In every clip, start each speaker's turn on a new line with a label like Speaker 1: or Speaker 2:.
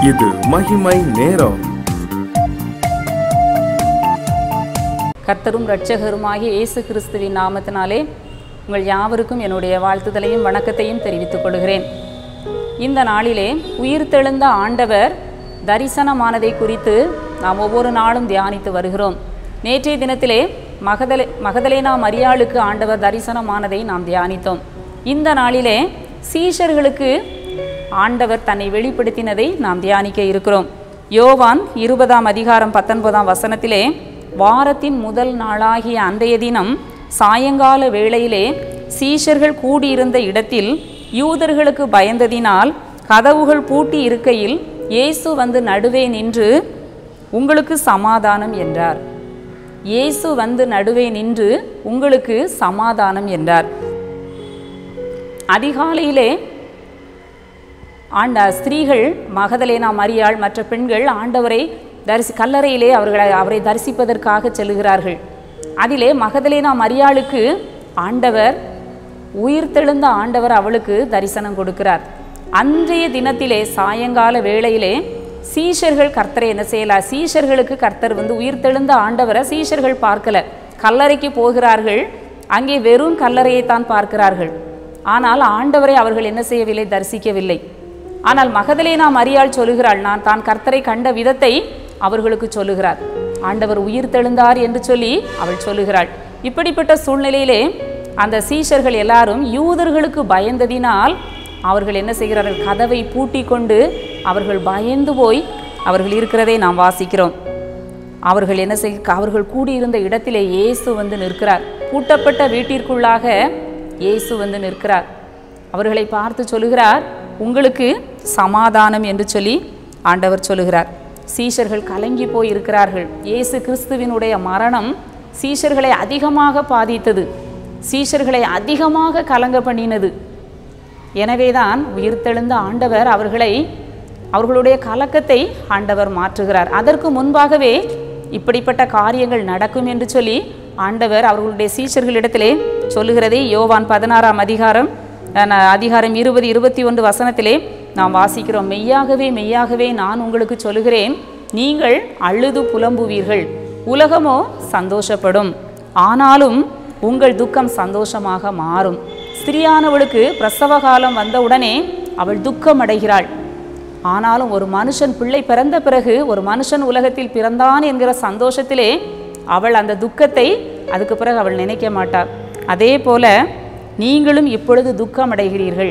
Speaker 1: இது மகிமை நேரம்
Speaker 2: கர்த்தரும் இரட்சகருமாகிய இயேசு கிறிஸ்துவின் நாமத்தினாலே உங்கள் யாவருக்கும் என்னுடைய வாழ்த்துதலையும் வணக்கத்தையும் தெரிவித்துக் கொள்கிறேன் இந்த நாளிலே உயிர்த்தெழுந்த ஆண்டவர் தரிசனமானதை குறித்து நாம் ஒவ்வொரு நாளும் தியானித்து வருகிறோம் நேற்றைய தினத்திலே மகதலே மகதலேனா மரியாளுக்கு ஆண்டவர் தரிசனமானதை நாம் தியானித்தோம் இந்த நாளிலே சீஷர்களுக்கு ஆண்டவர் தன்னை வெளிப்படுத்தினதை நாம் தியானிக்க இருக்கிறோம் யோவான் இருபதாம் அதிகாரம் பத்தொன்பதாம் வசனத்திலே வாரத்தின் முதல் நாளாகிய அன்றைய தினம் சாயங்கால வேளையிலே சீஷர்கள் கூடியிருந்த இடத்தில் யூதர்களுக்கு பயந்ததினால் கதவுகள் பூட்டி இருக்கையில் இயேசு வந்து நடுவே நின்று உங்களுக்கு சமாதானம் என்றார் இயேசு வந்து நடுவே நின்று உங்களுக்கு சமாதானம் என்றார் அதிகாலையிலே ஆண்ட ஸ்திரீகள் மகதலேனா மரியாள் மற்ற பெண்கள் ஆண்டவரை தரிசி கல்லறையிலே அவர்களை அவரை தரிசிப்பதற்காக செல்லுகிறார்கள் அதிலே மகதலேனா மரியாளுக்கு ஆண்டவர் உயிர்த்தெழுந்த ஆண்டவர் அவளுக்கு தரிசனம் கொடுக்கிறார் அன்றைய தினத்திலே சாயங்கால வேளையிலே சீஷர்கள் கர்த்தரை என்ன செய்யலாம் சீஷர்களுக்கு கர்த்தர் வந்து உயிர்த்தெழுந்த ஆண்டவரை சீஷர்கள் பார்க்கல கல்லறைக்கு போகிறார்கள் அங்கே வெறும் கல்லறையைத்தான் பார்க்கிறார்கள் ஆனால் ஆண்டவரை அவர்கள் என்ன செய்யவில்லை தரிசிக்கவில்லை ஆனால் மகதலேனா மரியாள் சொல்லுகிறாள் நான் தான் கர்த்தரை கண்ட விதத்தை அவர்களுக்கு சொல்லுகிறார் ஆண்டவர் உயிர் தெழுந்தார் என்று சொல்லி அவள் சொல்லுகிறாள் இப்படிப்பட்ட சூழ்நிலையிலே அந்த சீஷர்கள் எல்லாரும் யூதர்களுக்கு பயந்ததினால் அவர்கள் என்ன செய்கிறார்கள் கதவை பூட்டி கொண்டு அவர்கள் பயந்து போய் அவர்கள் இருக்கிறதை நாம் வாசிக்கிறோம் அவர்கள் என்ன செய் அவர்கள் கூடியிருந்த இடத்திலே இயேசு வந்து நிற்கிறார் பூட்டப்பட்ட வீட்டிற்குள்ளாக இயேசு வந்து நிற்கிறார் அவர்களை பார்த்து சொல்லுகிறார் உங்களுக்கு சமாதானம் என்று சொல்லி ஆண்டவர் சொல்லுகிறார் சீஷர்கள் கலங்கி போய் இருக்கிறார்கள் இயேசு கிறிஸ்துவினுடைய மரணம் சீஷர்களை அதிகமாக பாதித்தது சீஷர்களை அதிகமாக கலங்க பண்ணினது எனவேதான் உயிர்த்தெழுந்த ஆண்டவர் அவர்களை அவர்களுடைய கலக்கத்தை ஆண்டவர் மாற்றுகிறார் அதற்கு முன்பாகவே இப்படிப்பட்ட காரியங்கள் நடக்கும் என்று சொல்லி ஆண்டவர் அவர்களுடைய சீஷர்களிடத்திலே சொல்லுகிறதே யோவான் பதினாறாம் அதிகாரம் அஹ், அதிகாரம் இருபது இருபத்தி ஒன்று வசனத்திலே நாம் வாசிக்கிறோம் மெய்யாகவே மெய்யாகவே நான் உங்களுக்கு சொல்லுகிறேன் நீங்கள் அழுது புலம்புவீர்கள் உலகமோ சந்தோஷப்படும் ஆனாலும் உங்கள் துக்கம் சந்தோஷமாக மாறும் ஸ்திரியானவளுக்கு பிரசவ காலம் வந்தவுடனே அவள் துக்கம் அடைகிறாள் ஆனாலும் ஒரு மனுஷன் பிள்ளை பிறந்த பிறகு ஒரு மனுஷன் உலகத்தில் பிறந்தான் என்கிற சந்தோஷத்திலே அவள் அந்த துக்கத்தை அதுக்கு பிறகு அவள் நினைக்க மாட்டாள் அதே போல நீங்களும் இப்பொழுது துக்கம் அடைகிறீர்கள்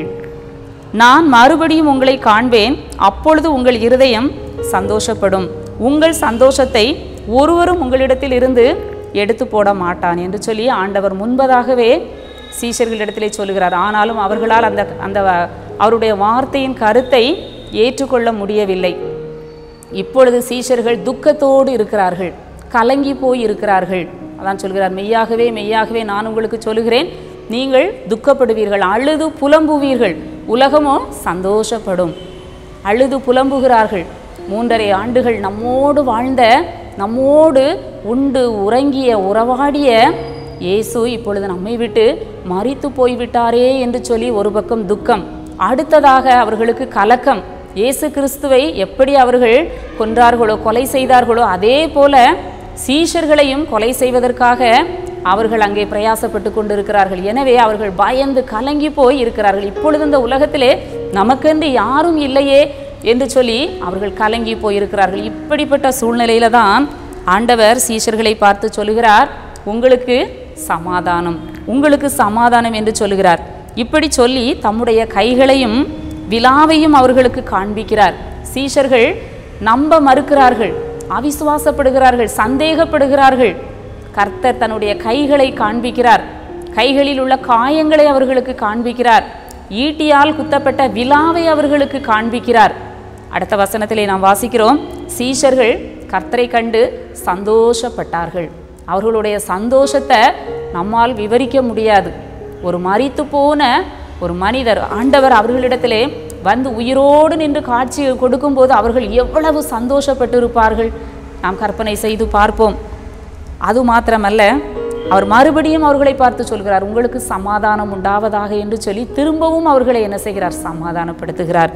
Speaker 2: நான் மறுபடியும் உங்களை காண்பேன் அப்பொழுது உங்கள் இருதயம் சந்தோஷப்படும் உங்கள் சந்தோஷத்தை ஒருவரும் உங்களிடத்தில் இருந்து எடுத்து போட மாட்டான் என்று சொல்லி ஆண்டவர் முன்பதாகவே சீஷர்களிடத்திலே சொல்லுகிறார் ஆனாலும் அவர்களால் அந்த அந்த வ- அவருடைய வார்த்தையின் கருத்தை ஏற்றுக்கொள்ள முடியவில்லை இப்பொழுது சீஷர்கள் துக்கத்தோடு இருக்கிறார்கள் கலங்கி போய் இருக்கிறார்கள் அதான் சொல்கிறார் மெய்யாகவே மெய்யாகவே நான் உங்களுக்கு சொல்லுகிறேன் நீங்கள் துக்கப்படுவீர்கள் அழுது புலம்புவீர்கள் உலகமோ சந்தோஷப்படும் அழுது புலம்புகிறார்கள் மூன்றரை ஆண்டுகள் நம்மோடு வாழ்ந்த நம்மோடு உண்டு உறங்கிய உறவாடிய இயேசு இப்பொழுது நம்மை விட்டு மரித்து போய்விட்டாரே என்று சொல்லி ஒரு பக்கம் துக்கம் அடுத்ததாக அவர்களுக்கு கலக்கம் இயேசு கிறிஸ்துவை எப்படி அவர்கள் கொன்றார்களோ கொலை செய்தார்களோ அதே போல சீஷர்களையும் கொலை செய்வதற்காக அவர்கள் அங்கே பிரயாசப்பட்டு கொண்டிருக்கிறார்கள் எனவே அவர்கள் பயந்து கலங்கி போய் இருக்கிறார்கள் இப்பொழுது இந்த உலகத்திலே நமக்கென்று யாரும் இல்லையே என்று சொல்லி அவர்கள் கலங்கி போயிருக்கிறார்கள் இப்படிப்பட்ட சூழ்நிலையில தான் ஆண்டவர் சீஷர்களை பார்த்து சொல்லுகிறார் உங்களுக்கு சமாதானம் உங்களுக்கு சமாதானம் என்று சொல்லுகிறார் இப்படி சொல்லி தம்முடைய கைகளையும் விலாவையும் அவர்களுக்கு காண்பிக்கிறார் சீஷர்கள் நம்ப மறுக்கிறார்கள் அவிசுவாசப்படுகிறார்கள் சந்தேகப்படுகிறார்கள் கர்த்தர் தன்னுடைய கைகளை காண்பிக்கிறார் கைகளில் உள்ள காயங்களை அவர்களுக்கு காண்பிக்கிறார் ஈட்டியால் குத்தப்பட்ட விலாவை அவர்களுக்கு காண்பிக்கிறார் அடுத்த வசனத்திலே நாம் வாசிக்கிறோம் சீஷர்கள் கர்த்தரை கண்டு சந்தோஷப்பட்டார்கள் அவர்களுடைய சந்தோஷத்தை நம்மால் விவரிக்க முடியாது ஒரு மரித்து போன ஒரு மனிதர் ஆண்டவர் அவர்களிடத்திலே வந்து உயிரோடு நின்று காட்சி கொடுக்கும்போது அவர்கள் எவ்வளவு சந்தோஷப்பட்டிருப்பார்கள் நாம் கற்பனை செய்து பார்ப்போம் அது மாத்திரமல்ல அவர் மறுபடியும் அவர்களை பார்த்து சொல்கிறார் உங்களுக்கு சமாதானம் உண்டாவதாக என்று சொல்லி திரும்பவும் அவர்களை என்ன செய்கிறார் சமாதானப்படுத்துகிறார்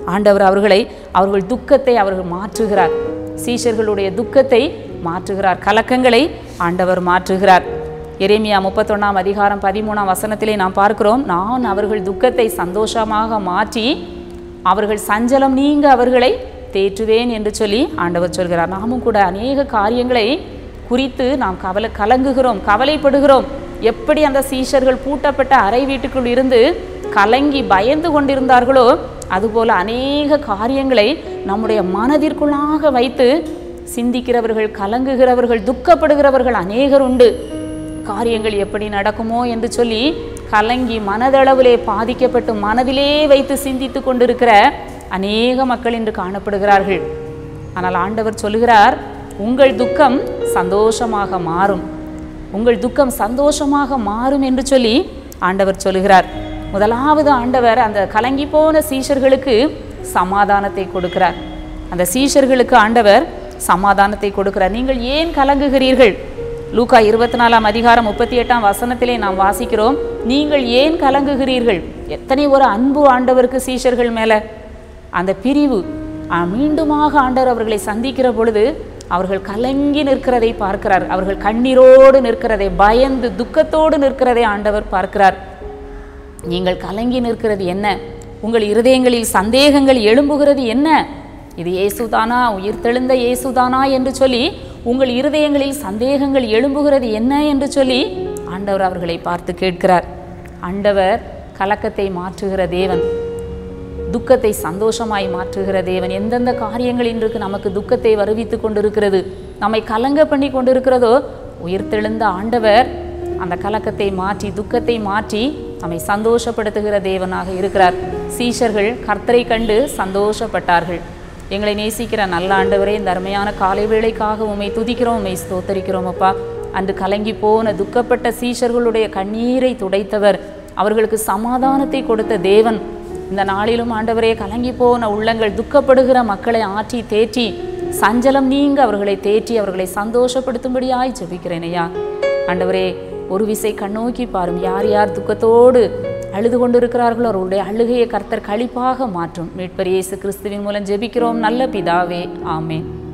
Speaker 2: ஆண்டவர் அவர்களை அவர்கள் துக்கத்தை அவர்கள் மாற்றுகிறார் சீஷர்களுடைய துக்கத்தை மாற்றுகிறார் கலக்கங்களை ஆண்டவர் மாற்றுகிறார் எரேமியா முப்பத்தொன்னாம் அதிகாரம் பதிமூணாம் வசனத்திலே நாம் பார்க்கிறோம் நான் அவர்கள் துக்கத்தை சந்தோஷமாக மாற்றி அவர்கள் சஞ்சலம் நீங்க அவர்களை தேற்றுவேன் என்று சொல்லி ஆண்டவர் சொல்கிறார் நாமும் கூட அநேக காரியங்களை குறித்து நாம் கவலை கலங்குகிறோம் கவலைப்படுகிறோம் எப்படி அந்த சீஷர்கள் பூட்டப்பட்ட அறை வீட்டுக்குள் இருந்து கலங்கி பயந்து கொண்டிருந்தார்களோ அதுபோல அநேக காரியங்களை நம்முடைய மனதிற்குள்ளாக வைத்து சிந்திக்கிறவர்கள் கலங்குகிறவர்கள் துக்கப்படுகிறவர்கள் அநேகர் உண்டு காரியங்கள் எப்படி நடக்குமோ என்று சொல்லி கலங்கி மனதளவிலே பாதிக்கப்பட்டு மனதிலே வைத்து சிந்தித்து கொண்டிருக்கிற அநேக மக்கள் இன்று காணப்படுகிறார்கள் ஆனால் ஆண்டவர் சொல்லுகிறார் உங்கள் துக்கம் சந்தோஷமாக மாறும் உங்கள் துக்கம் சந்தோஷமாக மாறும் என்று சொல்லி ஆண்டவர் சொல்லுகிறார் முதலாவது ஆண்டவர் அந்த கலங்கி போன சீஷர்களுக்கு சமாதானத்தை கொடுக்கிறார் அந்த சீஷர்களுக்கு ஆண்டவர் சமாதானத்தை கொடுக்கிறார் நீங்கள் ஏன் கலங்குகிறீர்கள் லூக்கா இருபத்தி நாலாம் அதிகாரம் முப்பத்தி எட்டாம் வசனத்திலே நாம் வாசிக்கிறோம் நீங்கள் ஏன் கலங்குகிறீர்கள் எத்தனை ஒரு அன்பு ஆண்டவருக்கு சீஷர்கள் மேலே அந்த பிரிவு ஆ, மீண்டுமாக ஆண்டவர் அவர்களை சந்திக்கிற பொழுது அவர்கள் கலங்கி நிற்கிறதை பார்க்கிறார் அவர்கள் கண்ணீரோடு நிற்கிறதை பயந்து துக்கத்தோடு நிற்கிறதை ஆண்டவர் பார்க்கிறார் நீங்கள் கலங்கி நிற்கிறது என்ன உங்கள் இருதயங்களில் சந்தேகங்கள் எழும்புகிறது என்ன இது இயேசுதானா உயிர்த்தெழுந்த இயேசுதானா என்று சொல்லி உங்கள் இருதயங்களில் சந்தேகங்கள் எழும்புகிறது என்ன என்று சொல்லி ஆண்டவர் அவர்களை பார்த்து கேட்கிறார் ஆண்டவர் கலக்கத்தை மாற்றுகிற தேவன் துக்கத்தை சந்தோஷமாய் மாற்றுகிற தேவன் எந்தெந்த காரியங்கள் இன்றைக்கு நமக்கு துக்கத்தை வருவித்து கொண்டிருக்கிறது நம்மை கலங்க பண்ணி கொண்டிருக்கிறதோ உயிர்த்தெழுந்த ஆண்டவர் அந்த கலக்கத்தை மாற்றி துக்கத்தை மாற்றி நம்மை சந்தோஷப்படுத்துகிற தேவனாக இருக்கிறார் சீஷர்கள் கர்த்தரை கண்டு சந்தோஷப்பட்டார்கள் எங்களை நேசிக்கிற நல்ல ஆண்டவரே இந்த அருமையான காலை வேளைக்காக உம்மை துதிக்கிறோம் உம்மை ஸ்தோத்தரிக்கிறோம் அப்பா அன்று கலங்கி போன துக்கப்பட்ட சீஷர்களுடைய கண்ணீரை துடைத்தவர் அவர்களுக்கு சமாதானத்தை கொடுத்த தேவன் இந்த நாளிலும் ஆண்டவரே கலங்கி போன உள்ளங்கள் துக்கப்படுகிற மக்களை ஆற்றி தேற்றி சஞ்சலம் நீங்க அவர்களை தேற்றி அவர்களை சந்தோஷப்படுத்தும்படியாய் ஜெபிக்கிறேன் ஐயா ஆண்டவரே ஒரு விசை கண்ணோக்கி பாரும் யார் யார் துக்கத்தோடு அழுது கொண்டிருக்கிறார்களோ அவர்களுடைய அழுகையை கர்த்தர் களிப்பாக மாற்றும் மீட்பர் இயேசு கிறிஸ்துவின் மூலம் ஜெபிக்கிறோம் நல்ல பிதாவே ஆமென்